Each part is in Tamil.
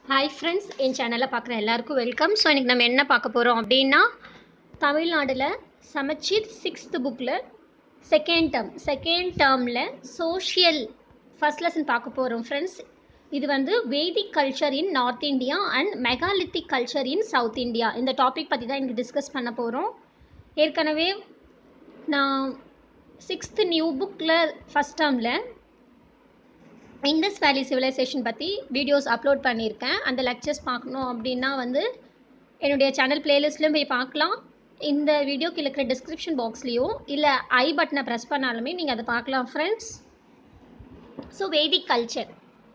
ஹாய் ஃப்ரெண்ட்ஸ் என் சேனலில் பார்க்குற எல்லாருக்கும் வெல்கம் ஸோ இன்றைக்கி நம்ம என்ன பார்க்க போகிறோம் அப்படின்னா தமிழ்நாட்டில் சமச்சீர் சிக்ஸ்த்து புக்கில் செகண்ட் டேர்ம் செகண்ட் டேர்மில் சோஷியல் ஃபர்ஸ்ட் லெசன் பார்க்க போகிறோம் ஃப்ரெண்ட்ஸ் இது வந்து Vedic culture in north India and megalithic culture in south India இந்த டாபிக் பற்றி தான் இன்றைக்கி டிஸ்கஸ் பண்ண போகிறோம் ஏற்கனவே நான் சிக்ஸ்த்து நியூ புக்கில் ஃபஸ்ட் டேர்மில் இண்டஸ் வேலி சிவிலைசேஷன் பற்றி வீடியோஸ் அப்லோட் பண்ணியிருக்கேன் அந்த லெக்சர்ஸ் பார்க்கணும் அப்படின்னா வந்து என்னுடைய சேனல் பிளேலிஸ்ட்லையும் போய் பார்க்கலாம் இந்த வீடியோக்கு இருக்கிற டிஸ்கிரிப்ஷன் பாக்ஸ்லேயோ இல்லை ஐ பட்டனை ப்ரெஸ் பண்ணாலுமே நீங்கள் அதை பார்க்கலாம் friends so Vedic culture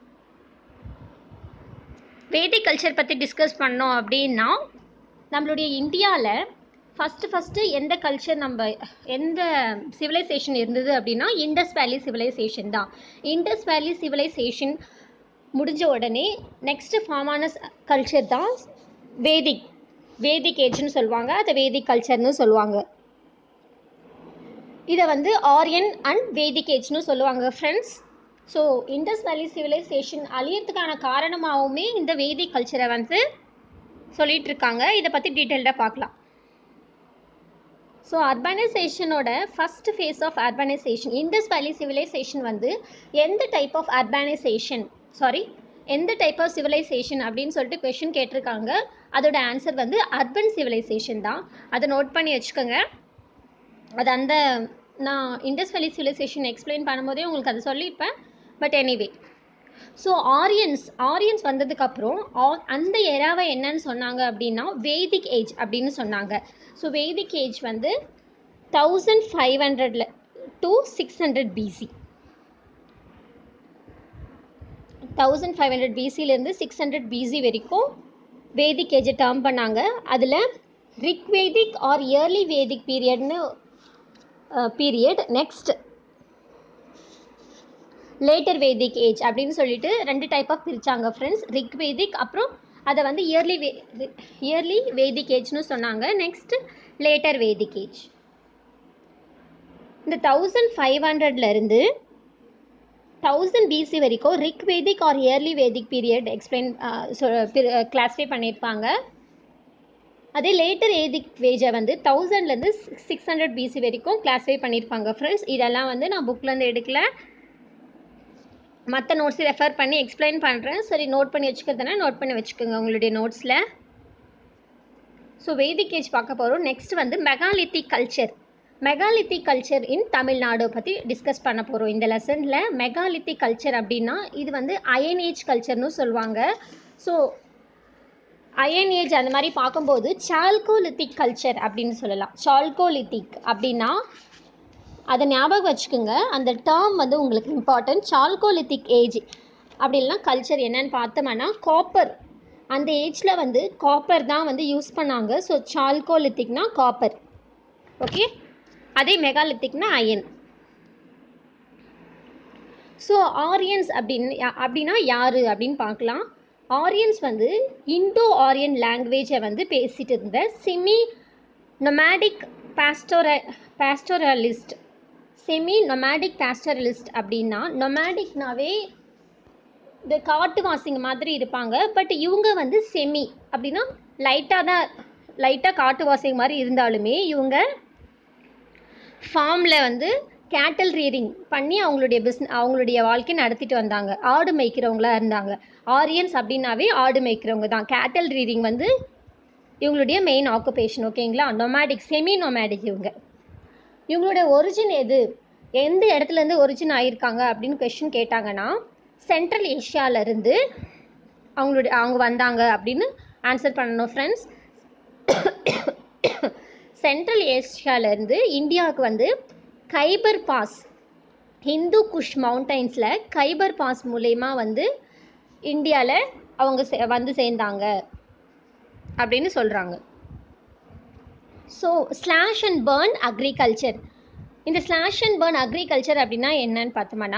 Vedic culture பற்றி டிஸ்கஸ் பண்ணோம் அப்படின்னா நம்மளுடைய இந்தியாவில் ஃபஸ்ட்டு ஃபஸ்ட்டு எந்த கல்ச்சர் நம்ம எந்த சிவிலைசேஷன் இருந்தது அப்படின்னா இண்டஸ் வேலி சிவிலைசேஷன் தான் இண்டஸ் வேலி சிவிலைசேஷன் முடிஞ்ச உடனே நெக்ஸ்ட்டு ஃபார்மான கல்ச்சர் தான் வேதிக் வேதிக் ஏஜ்னு சொல்லுவாங்க அதை வேதிக் கல்ச்சர்னு சொல்லுவாங்க இதை வந்து ஆரியன் அண்ட் வேதிக் ஏஜ்னு சொல்லுவாங்க friends so Indus valley civilisation அழியறதுக்கான காரணமாகவுமே இந்த வேதிக் கல்ச்சரை வந்து சொல்லிட்டு இருக்காங்க இதை பற்றி டீட்டெயில்டாக பார்க்கலாம் ஸோ அர்பனைசேஷனோட first phase of urbanisation Indus valley civilisation வந்து எந்த டைப் ஆஃப் அர்பனைசேஷன் சாரி எந்த டைப் ஆஃப் சிவிலைசேஷன் அப்படின்னு சொல்லிட்டு கொஷின் கேட்டிருக்காங்க அதோட ஆன்சர் வந்து அர்பன் சிவிலைசேஷன் தான் அதை நோட் பண்ணி வச்சுக்கோங்க அது அந்த நான் இண்டஸ் வேலி சிவிலைசேஷன் எக்ஸ்பிளைன் பண்ணும்போதே உங்களுக்கு அதை சொல்லியிருப்பேன் but anyway so Aryans Aryans வந்ததுக்கப்புறம் அந்த எராவை என்னன்னு சொன்னாங்க அப்படின்னா வேதிக் ஏஜ் அப்படின்னு சொன்னாங்க ஸோ வேதிக் ஏஜ் வந்து தௌசண்ட் ஃபைவ் ஹண்ட்ரட்ல to six hundred BC thousand five hundred பிசிலேருந்து சிக்ஸ் ஹண்ட்ரட் பிசி வரைக்கும் வேதிக் ஏஜை டேர்ம் பண்ணாங்க அதில் ரிக்வேதிக் ஆர் இயர்லி வேதிக் பீரியட்னு period next later Vedic age அப்படின்னு சொல்லிட்டு ரெண்டு டைப் ஆஃப் பிரித்தாங்க ஃப்ரெண்ட்ஸ் ரிக் வேதிக் அப்புறம் அதை வந்து இயர்லி வே இயர்லி வேதிக் ஏஜ்னு சொன்னாங்க நெக்ஸ்ட் லேட்டர் வேதிக் ஏஜ் இந்த தௌசண்ட் ஃபைவ் ஹண்ட்ரட்லேருந்து தௌசண்ட் பிசி வரைக்கும் Rig Vedic R early Vedic period explain classify பண்ணியிருப்பாங்க அதே லேட்டர் ஏதிக் வேஜை வந்து தௌசண்ட்லேருந்து சிக்ஸ் ஹண்ட்ரட் பிசி வரைக்கும் கிளாஸிஃபை பண்ணியிருப்பாங்க ஃப்ரெண்ட்ஸ் இதெல்லாம் வந்து நான் புக்லேருந்து எடுக்கல மற்ற நோட்ஸ் ரெஃபர் பண்ணி எக்ஸ்பிளைன் பண்ணுறேன் சரி நோட் பண்ணி வச்சுக்கிறதுனா நோட் பண்ணி வச்சுக்கோங்க உங்களுடைய நோட்ஸில் ஸோ வேதிக் ஏஜ் பார்க்க போகிறோம் நெக்ஸ்ட் வந்து மெகாலித்திக் கல்ச்சர் மெகாலித்திக் கல்ச்சர் இன் தமிழ்நாடு பற்றி டிஸ்கஸ் பண்ண போகிறோம் இந்த லெசனில் மெகாலித்திக் கல்ச்சர் அப்படின்னா இது வந்து அயன் ஏஜ் கல்ச்சர்னு சொல்லுவாங்க ஸோ அயன் ஏஜ் அந்த மாதிரி பார்க்கும்போது சால்கோலித்திக் கல்ச்சர் அப்படின்னு சொல்லலாம் சால்கோலித்திக் அப்படின்னா அதை ஞாபகம் வச்சுக்கோங்க அந்த டேர்ம் வந்து உங்களுக்கு இம்பார்ட்டன்ட் சால்கோலித்திக் ஏஜ் அப்படின்லாம் கல்ச்சர் என்னன்னு பார்த்தோம்னா காப்பர் அந்த ஏஜில் வந்து காப்பர் தான் வந்து யூஸ் பண்ணாங்க ஸோ சால்கோலித்திக்னா காப்பர் ஓகே அதே மெகாலித்திக்னா அயன் ஸோ ஆரியன்ஸ் அப்படின்னு அப்படின்னா யார் அப்படின்னு பார்க்கலாம் ஆரியன்ஸ் வந்து இண்டோ ஆரியன் லாங்குவேஜை வந்து பேசிட்டு இருந்த செமி நொமேடிக் பாஸ்டோர பாஸ்டோரலிஸ்ட் செமி நொமேடிக் பாஸ்டரலிஸ்ட் அப்படின்னா நொமேடிக்னாவே இந்த காட்டுவாசிங்க மாதிரி இருப்பாங்க பட் இவங்க வந்து செமி அப்படின்னா லைட்டாக தான் லைட்டாக காட்டுவாசிங்க மாதிரி இருந்தாலுமே இவங்க ஃபார்மில் வந்து கேட்டல் ரீடிங் பண்ணி அவங்களுடைய பிஸ்ன அவங்களுடைய வாழ்க்கை நடத்திட்டு வந்தாங்க ஆடு மேய்க்கிறவங்களா இருந்தாங்க ஆரியன்ஸ் அப்படின்னாவே ஆடு மேய்க்கிறவங்க தான் கேட்டல் ரீடிங் வந்து இவங்களுடைய மெயின் ஆக்குபேஷன் ஓகேங்களா நொமேடிக் செமி நொமேடிக் இவங்க இவங்களோட ஒரிஜின் எது எந்த இடத்துலேருந்து ஒரிஜின் ஆகியிருக்காங்க அப்படின்னு கொஷின் கேட்டாங்கன்னா சென்ட்ரல் ஏஷியாவிலேருந்து அவங்களுடைய அவங்க வந்தாங்க அப்படின்னு ஆன்சர் பண்ணணும் ஃப்ரெண்ட்ஸ் சென்ட்ரல் ஏஷியாவிலேருந்து இந்தியாவுக்கு வந்து கைபர் பாஸ் ஹிந்து குஷ் மவுண்டைன்ஸில் கைபர் பாஸ் மூலயமா வந்து இந்தியாவில் அவங்க வந்து சேர்ந்தாங்க அப்படின்னு சொல்கிறாங்க so slash and burn agriculture இந்த ஸ்லாஷ் அண்ட் பேர்ன் அக்ரிகல்ச்சர் அப்படின்னா என்னன்னு பார்த்தோம்னா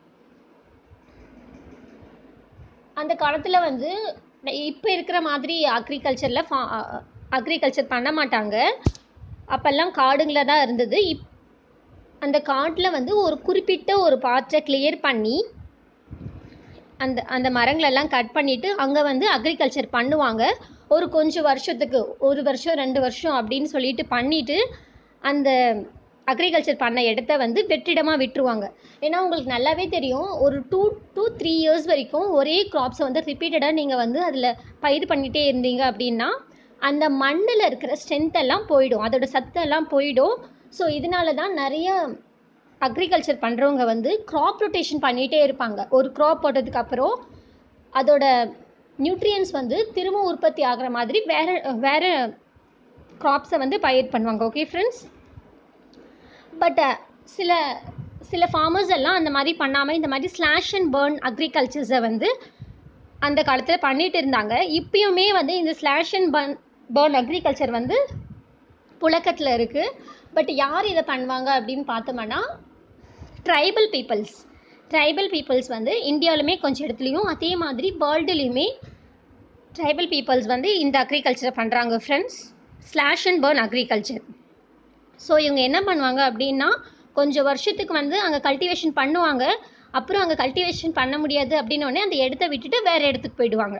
அந்த காலத்தில் வந்து இப்போ இருக்கிற மாதிரி அக்ரிகல்ச்சரில் ஃபா அக்ரிகல்ச்சர் பண்ண மாட்டாங்க அப்போல்லாம் காடுங்களில் தான் இருந்தது இப் அந்த காட்டில் வந்து ஒரு குறிப்பிட்ட ஒரு பார்ட்டை கிளியர் பண்ணி அந்த அந்த மரங்களெல்லாம் கட் பண்ணிவிட்டு அங்கே வந்து அக்ரிகல்ச்சர் பண்ணுவாங்க ஒரு கொஞ்சம் வருஷத்துக்கு ஒரு வருஷம் ரெண்டு வருஷம் அப்படின்னு சொல்லிட்டு பண்ணிவிட்டு அந்த அக்ரிகல்ச்சர் பண்ண இடத்த வந்து வெற்றிடமாக விட்டுருவாங்க ஏன்னா உங்களுக்கு நல்லாவே தெரியும் ஒரு டூ டூ த்ரீ இயர்ஸ் வரைக்கும் ஒரே க்ராப்ஸை வந்து ரிப்பீட்டடாக நீங்கள் வந்து அதில் பயிர் பண்ணிகிட்டே இருந்தீங்க அப்படின்னா அந்த மண்ணில் இருக்கிற ஸ்ட்ரென்த் எல்லாம் போயிடும் அதோட சத்தெல்லாம் போயிடும் ஸோ இதனால தான் நிறைய அக்ரிகல்ச்சர் பண்ணுறவங்க வந்து க்ராப் ரொட்டேஷன் பண்ணிகிட்டே இருப்பாங்க ஒரு க்ராப் போட்டதுக்கு அப்புறம் அதோட நியூட்ரியன்ஸ் வந்து திரும்ப உற்பத்தி ஆகிற மாதிரி வேறு வேறு க்ராப்ஸை வந்து பயிர் பண்ணுவாங்க ஓகே ஃப்ரெண்ட்ஸ் பட் சில சில ஃபார்மர்ஸ் எல்லாம் அந்த மாதிரி பண்ணாமல் இந்த மாதிரி ஸ்லாஷ் அண்ட் பேர்ன் அக்ரிகல்ச்சர்ஸை வந்து அந்த காலத்தில் பண்ணிட்டு இருந்தாங்க இப்பயுமே வந்து இந்த slash and burn burn agriculture வந்து புழக்கத்தில் இருக்குது பட் யார் இதை பண்ணுவாங்க அப்படின்னு பார்த்தோம்னா ட்ரைபல் பீப்புள்ஸ் ட்ரைபல் பீப்புள்ஸ் வந்து இந்தியாவிலுமே கொஞ்சம் இடத்துலையும் அதே மாதிரி வேர்ல்டுலேயுமே ட்ரைபல் பீப்புள்ஸ் வந்து இந்த அக்ரிகல்ச்சரை பண்ணுறாங்க friends slash and burn agriculture so இவங்க என்ன பண்ணுவாங்க அப்படின்னா கொஞ்சம் வருஷத்துக்கு வந்து அங்கே கல்டிவேஷன் பண்ணுவாங்க அப்புறம் அங்கே கல்டிவேஷன் பண்ண முடியாது அப்படின்னு உடனே அந்த இடத்த விட்டுட்டு வேறு இடத்துக்கு போயிடுவாங்க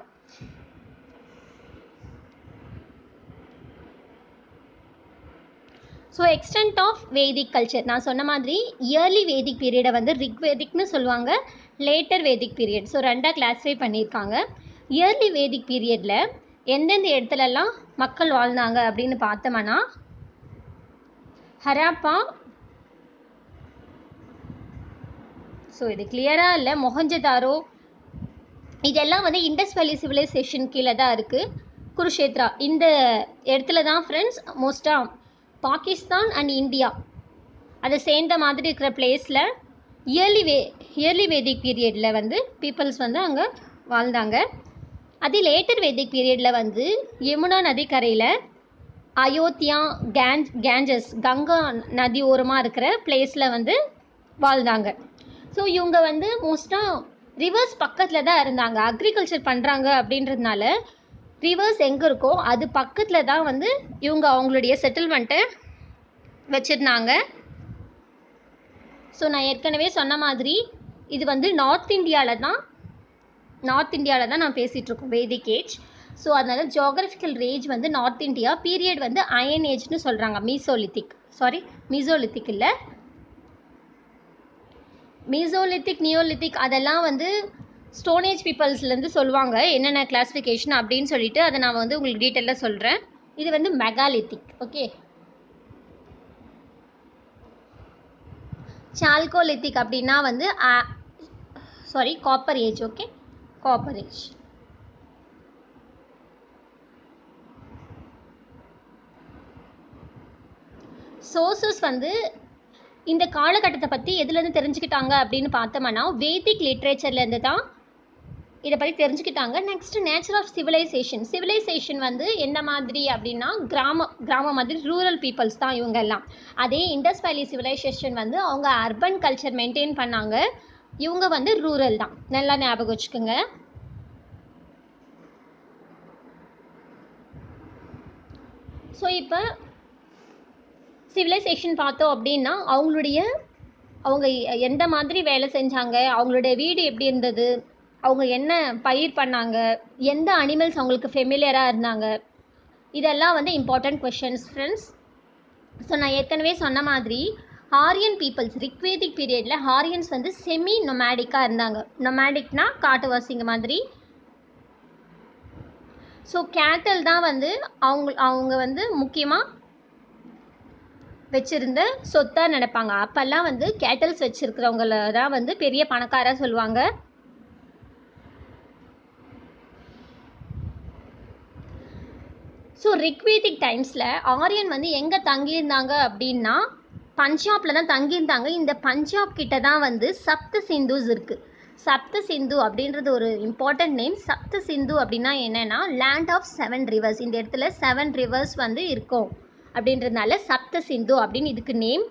so extent of Vedic culture நான் சொன்ன மாதிரி இயர்லி வேதிக் பீரியடை வந்து ரிக் வேதிக்னு சொல்லுவாங்க லேட்டர் வேதிக் பீரியட் ஸோ ரெண்டாக கிளாஸிஃபை பண்ணியிருக்காங்க இயர்லி வேதிக் பீரியடில் எந்தெந்த இடத்துலலாம் மக்கள் வாழ்ந்தாங்க அப்படின்னு பார்த்தோம்னா ஹராப்பா ஸோ இது கிளியராக இல்லை மொஹஞ்சதாரோ இதெல்லாம் வந்து இண்டஸ் வேலி சிவிலைசேஷன் கீழே தான் இருக்குது குருஷேத்ரா இந்த இடத்துல தான் ஃப்ரெண்ட்ஸ் மோஸ்ட்டாக பாகிஸ்தான் அண்ட் இந்தியா அதை சேர்ந்த மாதிரி இருக்கிற பிளேஸில் இயர்லி வே இயர்லி வேதிக் பீரியடில் வந்து பீப்புள்ஸ் வந்து அங்கே வாழ்ந்தாங்க அதே லேட்டர் வேதிக் பீரியடில் வந்து யமுனா நதிக்கரையில் அயோத்தியா கேஞ்ச் கேஞ்சஸ் கங்கா நதி ஓரமாக இருக்கிற பிளேஸில் வந்து வாழ்ந்தாங்க ஸோ இவங்க வந்து மோஸ்ட்டாக ரிவர்ஸ் பக்கத்தில் தான் இருந்தாங்க அக்ரிகல்ச்சர் பண்ணுறாங்க அப்படின்றதுனால ரிவர்ஸ் எங்கே இருக்கோ அது பக்கத்தில் தான் வந்து இவங்க அவங்களுடைய செட்டில்மெண்ட்டை வச்சுருந்தாங்க ஸோ நான் ஏற்கனவே சொன்ன மாதிரி இது வந்து நார்த் இந்தியாவில் தான் நார்த் இந்தியாவில் தான் நான் பேசிகிட்ருக்கோம் வேதிக் ஏஜ் ஸோ அதனால் ஜியோகிராஃபிக்கல் ரேஞ்ச் வந்து நார்த் இந்தியா பீரியட் வந்து அயன் ஏஜ்னு சொல்கிறாங்க மீசோலித்திக் சாரி மீசோலித்திக் இல்லை மீசோலித்திக் நியோலித்திக் அதெல்லாம் வந்து ஸ்டோனேஜ் பீப்புள்ஸ்லேருந்து சொல்லுவாங்க என்னென்ன கிளாஸிஃபிகேஷன் அப்படின்னு சொல்லிட்டு அதை நான் வந்து உங்களுக்கு டீட்டெயிலாக சொல்கிறேன் இது வந்து மெகாலித்திக் ஓகே சால்கோலித்திக் அப்படின்னா வந்து sorry copper age okay copper age sources வந்து இந்த காலகட்டத்தை பற்றி எதுலேருந்து தெரிஞ்சுக்கிட்டாங்க அப்படின்னு பார்த்தோம்னா வேதிக் லிட்ரேச்சர்லேருந்து தான் இதை பற்றி தெரிஞ்சுக்கிட்டாங்க next nature of civilisation civilisation வந்து எந்த மாதிரி அப்படின்னா கிராம கிராம மாதிரி ரூரல் பீப்புள்ஸ் தான் இவங்க எல்லாம் அதே இண்டஸ் வேலி சிவிலைசேஷன் வந்து அவங்க அர்பன் கல்ச்சர் மெயின்டைன் பண்ணாங்க இவங்க வந்து ரூரல் தான் நல்லா ஞாபகம் வச்சுக்கோங்க ஸோ இப்போ சிவிலைசேஷன் பார்த்தோம் அப்படின்னா அவங்களுடைய அவங்க எந்த மாதிரி வேலை செஞ்சாங்க அவங்களுடைய வீடு எப்படி இருந்தது அவங்க என்ன பயிர் பண்ணாங்க எந்த அனிமல்ஸ் அவங்களுக்கு ஃபெமிலியராக இருந்தாங்க இதெல்லாம் வந்து இம்பார்ட்டண்ட் கொஷின்ஸ் ஃப்ரெண்ட்ஸ் ஸோ நான் ஏற்கனவே சொன்ன மாதிரி ஹாரியன் பீப்புள்ஸ் ரிக்வேதிக் பீரியடில் ஹாரியன்ஸ் வந்து செமி நொமேடிக்காக இருந்தாங்க நொமேடிக்னா காட்டுவாசிங்க மாதிரி ஸோ கேட்டல் தான் வந்து அவங்க அவங்க வந்து முக்கியமாக வச்சுருந்த சொத்தாக நினைப்பாங்க அப்போல்லாம் வந்து கேட்டல்ஸ் வச்சுருக்கிறவங்கள தான் வந்து பெரிய பணக்காராக சொல்லுவாங்க ஸோ ரிக்வேதிக் டைம்ஸில் ஆரியன் வந்து எங்கே தங்கியிருந்தாங்க அப்படின்னா பஞ்சாபில் தான் தங்கியிருந்தாங்க இந்த பஞ்சாப் கிட்ட தான் வந்து சப்த சிந்துஸ் இருக்குது சப்த சிந்து அப்படின்றது ஒரு இம்பார்ட்டன்ட் நேம் சப்த சிந்து அப்படின்னா என்னென்னா லேண்ட் ஆஃப் செவன் ரிவர்ஸ் இந்த இடத்துல செவன் ரிவர்ஸ் வந்து இருக்கும் அப்படின்றதுனால சப்த சிந்து அப்படின்னு இதுக்கு நேம்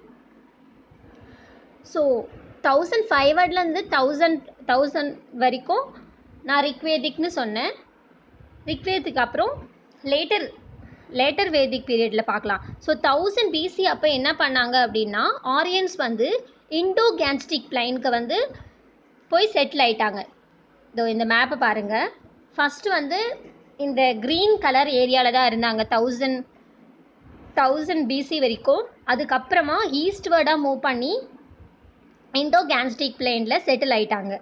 ஸோ தௌசண்ட் ஃபைவ் ஹண்ட்ரட்லேருந்து தௌசண்ட் தௌசண்ட் வரைக்கும் நான் ரிக்வேதிக்னு சொன்னேன் ரிக்வேதிக்கு அப்புறம் லேட்டர் லேட்டர் வேதிக் பீரியடில் பார்க்கலாம் ஸோ தௌசண்ட் பிசி அப்போ என்ன பண்ணாங்க அப்படின்னா ஆரியன்ஸ் வந்து இண்டோ கேன்ஸ்டிக் பிளைனுக்கு வந்து போய் செட்டில் ஆயிட்டாங்க இதோ இந்த மேப்பை பாருங்கள் ஃபஸ்ட்டு வந்து இந்த க்ரீன் கலர் ஏரியாவில் தான் இருந்தாங்க தௌசண்ட் தௌசண்ட் பிசி வரைக்கும் அதுக்கப்புறமா ஈஸ்ட்வர்டாக மூவ் பண்ணி இண்டோ கேன்ஸ்டிக் பிளேனில் செட்டில் ஆயிட்டாங்க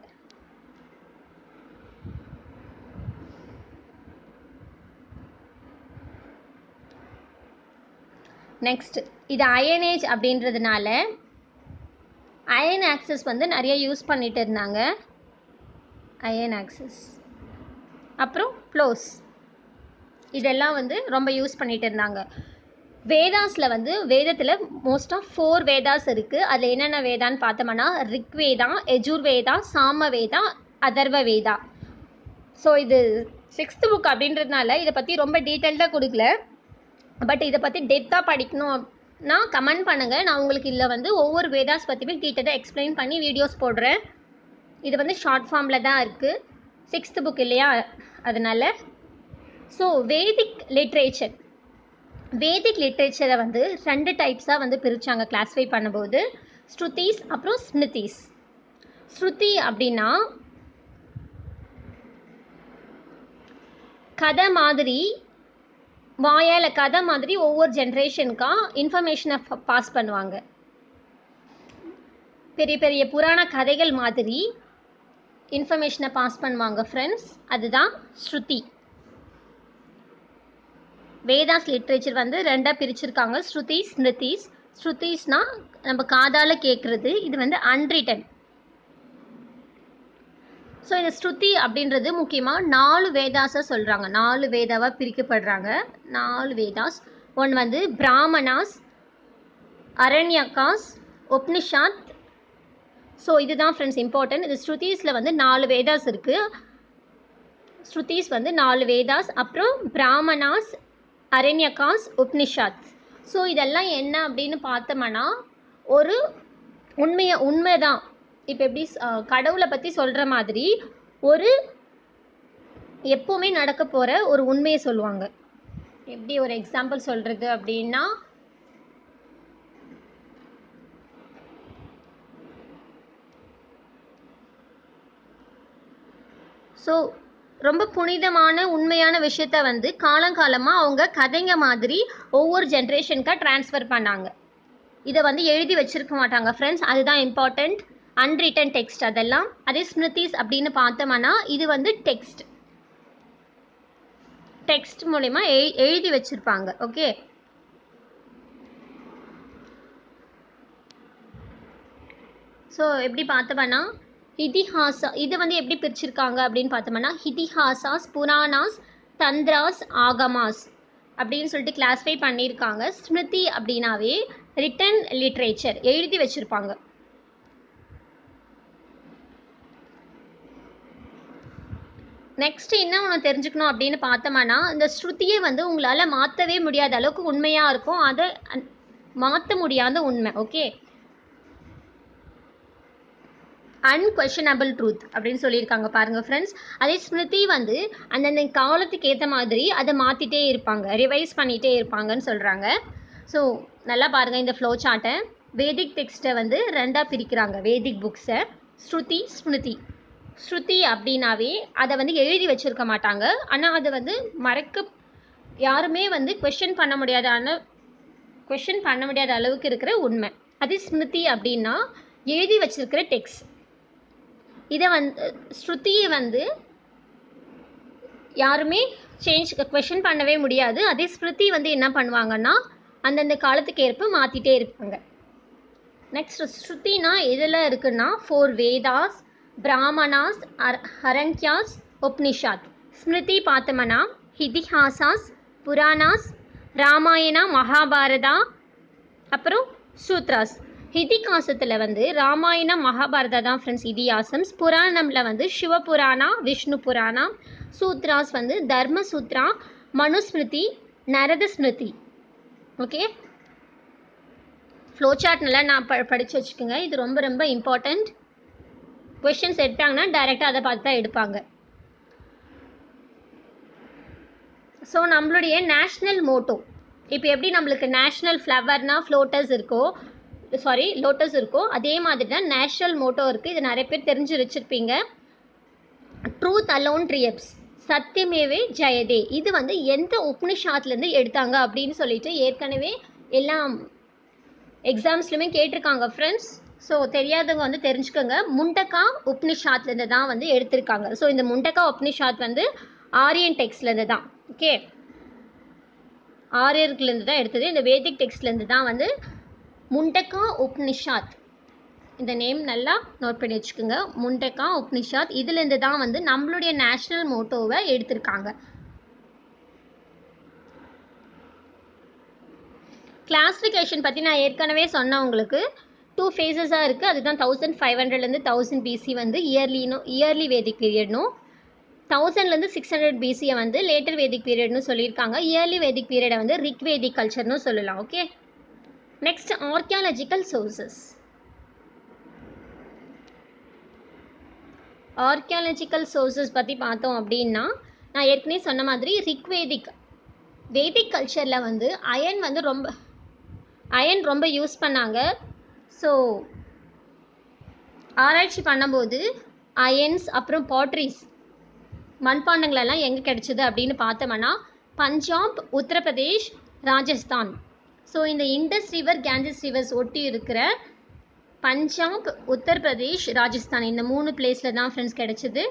நெக்ஸ்ட் இது அயனேஜ் அப்படின்றதுனால அயன் ஆக்சஸ் வந்து நிறைய யூஸ் பண்ணிட்டு இருந்தாங்க அயன் ஆக்சஸ் அப்புறம் ப்ளோஸ் இதெல்லாம் வந்து ரொம்ப யூஸ் பண்ணிட்டு இருந்தாங்க வேதாஸில் வந்து வேதத்தில் மோஸ்ட் ஆஃப் ஃபோர் வேதாஸ் இருக்குது அதில் என்னென்ன வேதான்னு பார்த்தோம்னா ரிக்வேதா எஜுர்வேதா சாம வேதா அதர்வ வேதா ஸோ இது சிக்ஸ்த் புக் அப்படின்றதுனால இதை பற்றி ரொம்ப டீட்டெயில்டாக கொடுக்கல பட் இதை பற்றி டெப்த்தாக படிக்கணும்னா கமெண்ட் பண்ணுங்கள் நான் உங்களுக்கு இதில் வந்து ஒவ்வொரு வேதாஸ் பற்றியுமே டீட்டெயிலாக எக்ஸ்பிளைன் பண்ணி வீடியோஸ் போடுறேன் இது வந்து ஷார்ட் ஃபார்மில் தான் இருக்குது சிக்ஸ்த் புக் இல்லையா அதனால் ஸோ வேதிக் லிட்ரேச்சர் வேதிக் லிட்ரேச்சரை வந்து ரெண்டு டைப்ஸாக வந்து பிரித்தாங்க கிளாஸிஃபை பண்ணும்போது ஸ்ருதிஸ் அப்புறம் ஸ்மிருதிஸ் ஸ்ருதி அப்படின்னா கதை மாதிரி வாயால் கதை மாதிரி ஒவ்வொரு ஜென்ரேஷனுக்காக இன்ஃபர்மேஷனை பாஸ் பண்ணுவாங்க பெரிய பெரிய புராண கதைகள் மாதிரி இன்ஃபர்மேஷனை பாஸ் பண்ணுவாங்க ஃப்ரெண்ட்ஸ் அதுதான் ஸ்ருதி வேதாஸ் லிட்ரேச்சர் வந்து ரெண்டாக பிரிச்சிருக்காங்க ஸ்ருதி ஸ்மிருதிஸ் ஸ்ருதிஸ்னா நம்ம காதால் கேட்குறது இது வந்து அன்ரிட்டன் ஸோ இந்த ஸ்ருதி அப்படின்றது முக்கியமாக நாலு வேதாஸை சொல்கிறாங்க நாலு வேதாவாக பிரிக்கப்படுறாங்க நாலு வேதாஸ் ஒன்று வந்து பிராமணாஸ் அரண்யக்காஸ் உப்னிஷாத் ஸோ இதுதான் ஃப்ரெண்ட்ஸ் இம்பார்ட்டன்ட் இது ஸ்ருதிஸில் வந்து நாலு வேதாஸ் இருக்குது ஸ்ருதிஸ் வந்து நாலு வேதாஸ் அப்புறம் பிராமணாஸ் அரண்யகாஸ் உப்னிஷாத் ஸோ இதெல்லாம் என்ன அப்படின்னு பார்த்தோம்னா ஒரு உண்மையை உண்மைதான் இப்போ எப்படி அஹ், கடவுளை பற்றி சொல்கிற மாதிரி ஒரு எப்போவுமே நடக்க போகிற ஒரு உண்மையை சொல்லுவாங்க எப்படி ஒரு எக்ஸாம்பிள் சொல்கிறது அப்படின்னா ஸோ ரொம்ப புனிதமான உண்மையான விஷயத்த வந்து காலங்காலமாக அவங்க கதைங்க மாதிரி ஒவ்வொரு ஜென்ரேஷனுக்காக ட்ரான்ஸ்ஃபர் பண்ணாங்க இதை வந்து எழுதி வச்சிருக்க மாட்டாங்க ஃப்ரெண்ட்ஸ் அதுதான் இம்பார்ட்டண்ட் அன்ரிட்டன் டெக்ஸ்ட் அதெல்லாம் அதே ஸ்மிருதிஸ் அப்படின்னு பார்த்தோம்னா இது வந்து டெக்ஸ்ட் டெக்ஸ்ட் மூலயமா எழு எழுதி வச்சிருப்பாங்க ஓகே ஸோ எப்படி பார்த்தோம்னா இதிஹாசா இது வந்து எப்படி பிரிச்சிருக்காங்க அப்படின்னு பார்த்தோம்னா இதிஹாசாஸ் புராணாஸ் தந்திராஸ் ஆகமாஸ் அப்படின்னு சொல்லிட்டு கிளாஸிஃபை பண்ணியிருக்காங்க ஸ்மிருதி அப்படின்னாவே ரிட்டன் லிட்ரேச்சர் எழுதி வச்சுருப்பாங்க நெக்ஸ்ட் என்ன ஒன்று தெரிஞ்சுக்கணும் அப்படின்னு பார்த்தோம்னா இந்த ஸ்ருதியை வந்து உங்களால் மாற்றவே முடியாத அளவுக்கு உண்மையாக இருக்கும் அதை மாற்ற முடியாத உண்மை ஓகே அன்கொஷனபிள் ட்ரூத் அப்படின்னு சொல்லியிருக்காங்க பாருங்கள் ஃப்ரெண்ட்ஸ் அதே ஸ்மிருதி வந்து அந்தந்த காலத்துக்கு ஏற்ற மாதிரி அதை மாற்றிட்டே இருப்பாங்க ரிவைஸ் பண்ணிகிட்டே இருப்பாங்கன்னு சொல்கிறாங்க ஸோ நல்லா பாருங்கள் இந்த ஃப்ளோ சார்ட்டை வேதிக் டெக்ஸ்ட்டை வந்து ரெண்டாக பிரிக்கிறாங்க வேதிக் புக்ஸை ஸ்ருதி ஸ்மிருதி ஸ்ருதி அப்படின்னாவே அதை வந்து எழுதி வச்சுருக்க மாட்டாங்க ஆனால் அதை வந்து மறக்க யாருமே வந்து கொஷின் பண்ண முடியாதான கொஷின் பண்ண முடியாத அளவுக்கு இருக்கிற உண்மை அதே ஸ்மிருதி அப்படின்னா எழுதி வச்சிருக்கிற டெக்ஸ்ட் இதை வந்து ஸ்ருதியை வந்து யாருமே சேஞ்ச் கொஷின் பண்ணவே முடியாது அதே ஸ்மிருதி வந்து என்ன பண்ணுவாங்கன்னா அந்தந்த காலத்துக்கு ஏற்ப மாற்றிட்டே இருப்பாங்க நெக்ஸ்ட் ஸ்ருதினா எதில் இருக்குன்னா ஃபோர் வேதாஸ் பிராமணாஸ் அர் ஹரண்யாஸ் உப்னிஷாத் ஸ்மிருதி பார்த்தோம்னா இதிஹாசாஸ் புராணாஸ் ராமாயணா மகாபாரதா அப்புறம் சூத்ராஸ் இதிகாசத்தில் வந்து ராமாயணா மகாபாரதா தான் ஃப்ரெண்ட்ஸ் இதிகாசம் புராணமில் வந்து சிவபுராணா விஷ்ணு புராணா சூத்ராஸ் வந்து Dharma Sutra Manusmriti Narada Smriti okay flow chart நல்லா நான் ப படித்து வச்சுக்கோங்க இது ரொம்ப ரொம்ப இம்பார்ட்டண்ட் கொஷின்ஸ் எடுத்தாங்கன்னா டைரெக்டாக அதை பார்த்து தான் எடுப்பாங்க ஸோ நம்மளுடைய நேஷ்னல் மோட்டோ இப்போ எப்படி நம்மளுக்கு நேஷ்னல் ஃப்ளவர்னா ஃப்ளோட்டர்ஸ் இருக்கோ சாரி லோட்டஸ் இருக்கோ அதே மாதிரி தான் நேஷ்னல் மோட்டோ இருக்குது இது நிறைய பேர் தெரிஞ்சு வச்சுருப்பீங்க ட்ரூத் அலோன் ட்ரியப்ஸ் சத்தியமேவே ஜெயதே இது வந்து எந்த உப்னிஷாத்லேருந்து எடுத்தாங்க அப்படின்னு சொல்லிட்டு ஏற்கனவே எல்லாம் எக்ஸாம்ஸ்லையுமே கேட்டிருக்காங்க ஃப்ரெண்ட்ஸ் ஸோ தெரியாதவங்க வந்து தெரிஞ்சுக்கோங்க முண்டக்கா உப்னிஷாத்லேருந்து தான் வந்து எடுத்திருக்காங்க ஸோ இந்த முண்டக்கா உப்னிஷாத் வந்து ஆரியன் டெக்ஸ்ட்லேருந்து தான் ஓகே ஆரியர்லேருந்து தான் எடுத்தது இந்த வேதிக் டெக்ஸ்ட்லேருந்து தான் வந்து முண்டக்கா உப்னிஷாத் இந்த நேம் நல்லா நோட் பண்ணி வச்சுக்கோங்க முண்டக்கா உப்னிஷாத் இதுலேருந்து தான் வந்து நம்மளுடைய நேஷ்னல் மோட்டோவை எடுத்திருக்காங்க கிளாஸிஃபிகேஷன் பற்றி நான் ஏற்கனவே சொன்னேன் உங்களுக்கு டூ ஃபேஸஸாக இருக்குது அதுதான் தௌசண்ட் ஃபைவ் ஹண்ட்ரட்லேருந்து தௌசண்ட் பிசி வந்து இயர்லினும் இயர்லி வேதிக் பீரியட்னும் தௌசண்ட்லேருந்து சிக்ஸ் ஹண்ட்ரட் பிசியை வந்து லேட்டர் வேதிக் பீரியட்னு சொல்லியிருக்காங்க இயர்லி வேதிக் பீரியடை வந்து ரிக் வேதிக் கல்ச்சர்னு சொல்லலாம் okay next archaeological sources archaeological sources பற்றி பார்த்தோம் அப்படின்னா நான் ஏற்கனவே சொன்ன மாதிரி ரிக்வேதிக் வேதிக் கல்ச்சரில் வந்து அயன் வந்து ரொம்ப அயன் ரொம்ப யூஸ் பண்ணாங்க ஸோ ஆராய்ச்சி பண்ணும்போது அயன்ஸ் அப்புறம் பாட்ரிஸ் மண்பாண்டங்களெல்லாம் எங்கே கிடைச்சிது அப்படின்னு பார்த்தோம்னா பஞ்சாப் உத்தரப்பிரதேஷ் ராஜஸ்தான் ஸோ இந்த இண்டஸ் ரிவர் கேஞ்சஸ் ரிவர்ஸ் ஒட்டி இருக்கிற பஞ்சாப் உத்தரப்பிரதேஷ் ராஜஸ்தான் இந்த மூணு பிளேஸில் தான் ஃப்ரெண்ட்ஸ் கிடைச்சிது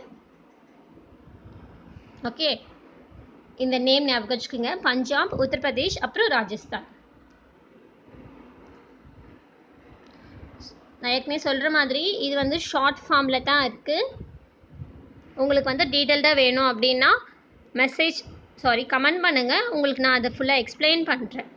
ஓகே இந்த நேம் ஞாபகம் வச்சுக்கோங்க பஞ்சாப் உத்தரப்பிரதேஷ் அப்புறம் ராஜஸ்தான் நான் ஏற்கனவே சொல்கிற மாதிரி இது வந்து ஷார்ட் ஃபார்மில் தான் இருக்குது உங்களுக்கு வந்து டீட்டெயில்டாக வேணும் அப்படின்னா மெசேஜ் சாரி கமெண்ட் பண்ணுங்கள் உங்களுக்கு நான் அதை ஃபுல்லாக எக்ஸ்பிளைன் பண்ணுறேன்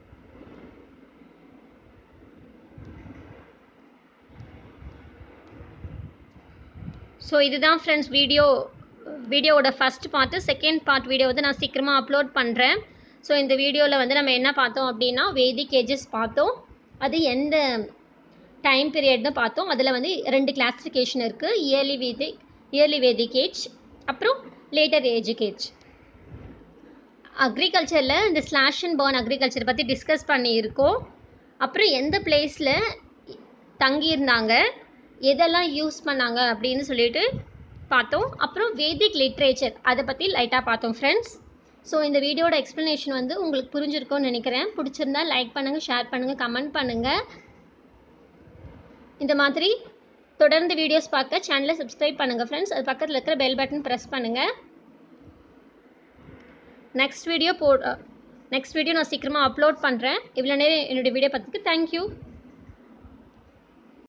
ஸோ இதுதான் ஃப்ரெண்ட்ஸ் வீடியோ வீடியோவோட first part second part video வந்து நான் சீக்கிரமாக அப்லோட் பண்ணுறேன் ஸோ இந்த வீடியோவில் வந்து நம்ம என்ன பார்த்தோம் அப்படின்னா வேதிக் ஏஜஸ் பார்த்தோம் அது எந்த டைம் பீரியட்னு பார்த்தோம் அதில் வந்து ரெண்டு கிளாஸிஃபிகேஷன் இருக்குது early Vedic early Vedic age அப்புறம் லேட்டர் ஏஜுக் ஏஜ் அக்ரிகல்ச்சரில் இந்த ஸ்லாஷ் அண்ட் பர்ன் அக்ரிகல்ச்சர் பற்றி டிஸ்கஸ் பண்ணியிருக்கோம் அப்புறம் எந்த பிளேஸில் தங்கியிருந்தாங்க எதெல்லாம் யூஸ் பண்ணாங்க அப்படின்னு சொல்லிட்டு பார்த்தோம் அப்புறம் வேதிக் லிட்ரேச்சர் அதை பற்றி லைட்டாக பார்த்தோம் ஃப்ரெண்ட்ஸ் ஸோ இந்த வீடியோட எக்ஸ்ப்ளனேஷன் வந்து உங்களுக்கு புரிஞ்சிருக்கும்னு நினைக்கிறேன் பிடிச்சிருந்தா லைக் பண்ணுங்கள் ஷேர் பண்ணுங்கள் கமெண்ட் பண்ணுங்கள் இந்த மாதிரி தொடர்ந்து வீடியோஸ் பார்க்க சேனலை சப்ஸ்கிரைப் பண்ணுங்கள் ஃப்ரெண்ட்ஸ் அது பக்கத்தில் இருக்கிற பெல் பட்டன் ப்ரெஸ் பண்ணுங்கள் நெக்ஸ்ட் வீடியோ போ நெக்ஸ்ட் வீடியோ நான் சீக்கிரமாக அப்லோட் பண்ணுறேன் இவ்வளோ நேரம் என்னுடைய வீடியோ பார்த்துக்கு தேங்க்யூ